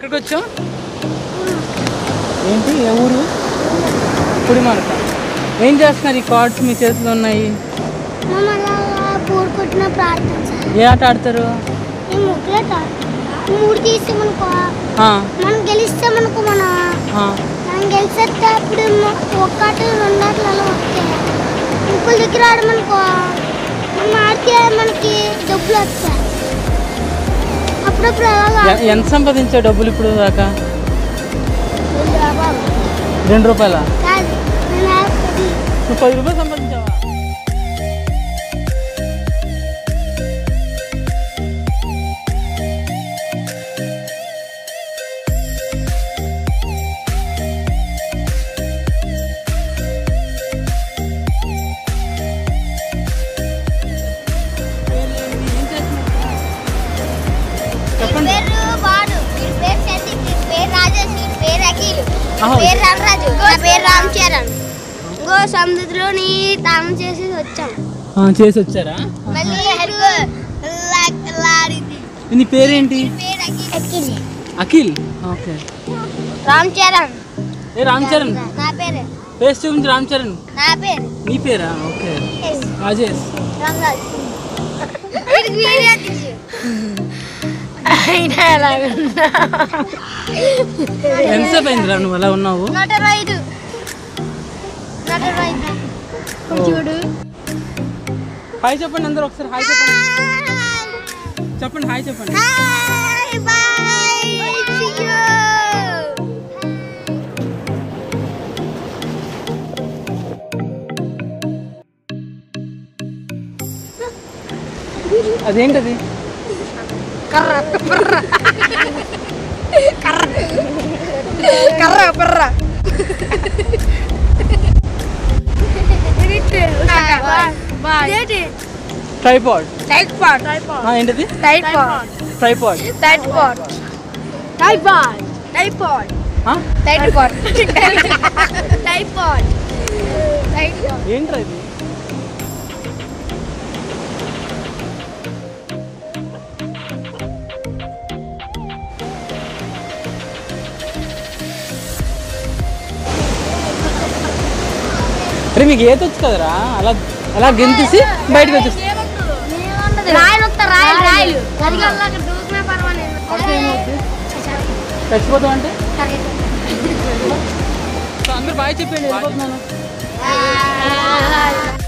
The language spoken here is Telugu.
ఎక్కడికి వచ్చాం ఏంటి ఏ ఊరు పుడిమానక ఏం చేస్తున్నారు ఈ కార్డ్స్ మీ చేతిలో ఉన్నాయి మమ్మల్ని పూర్ కొట్టిన ప్రార్థన సార్ ఏ ఆట ఆడతారు ఈ ముగ్గులే తా- మూడు తీసామనుకో ఆ, మనం గెలిస్తామనుకో మనం ఆ. మనం గెలిచేస్తే అప్పుడు మ- ఒక్కటి రెండు ఆటలు అలా వస్తాయి ముగ్గుల దగ్గర ఆడమనుకో మనం ఆడితే మనకి డబ్బులు వస్తాయి అప్పుడప్పుడు అలాగా ఎ- ఎంత సంపాదించావు డబ్బులు ఇప్పుడు దాకా రెండు రూపాయల కాదు నేను ఆడుతుంది నువ్వు పది రూపాయలు సంపాదించావా చెప్పండి పేరు వాడు వీడి పేరు సతీష్ వీడి పేరు రాజేష్ వీడి పేరు అఖిల్ ఆహా. పేరు రామరాజు నా పేరు రామ్ చరణ్ ఇంకో సముద్రంలోని తాను చేసి వచ్చాం ఆ, చేసి వచ్చారా మళ్ళీ ఇప్పుడు లా- లారీది. నీ పేరేంటి పేరు అఖిల్ అఖిల్ అఖిల్ ఓకే రామ్ చరణ్ ఏ రామ్ చరణ్ నా పేరు ఫేస్ చూపించి రామ్ చరణ్ నా పేరు నీ పేరా ఓకే రాజేష్ రామరాజు వీడికి వీడియో తీసి. ఎంతసేపు అయిందిరా నువ్వు అలా ఉన్నావు నూట ఇరవై ఐదు నూట ఇరవై ఐదు చూడు హాయ్ చెప్పండి అందరూ ఒకసారి హాయ్ చెప్పండి చెప్పండి హాయ్ చెప్పండి Bye bye. See you. అదేంటది కర్ర కర్ర ట్రైపాడ్ టైట్ పాట్ ఏంటది tight pot tripod tight pot tight pot tight pot tight pot tight pot tight pot ఏంట్రా ఇది అరే మీకు ఈత వచ్చు కదరా అలా అలా గెంతేసి బయటకు వచ్చేసి రాయలు వస్తా రాయలు రాయలు అది అలా దూకినా పర్వాలేదు చచ్చిపోతాం అంటే సో అందరూ బాయ్ చెప్పండి వెళ్ళిపోతున్నాను ఆ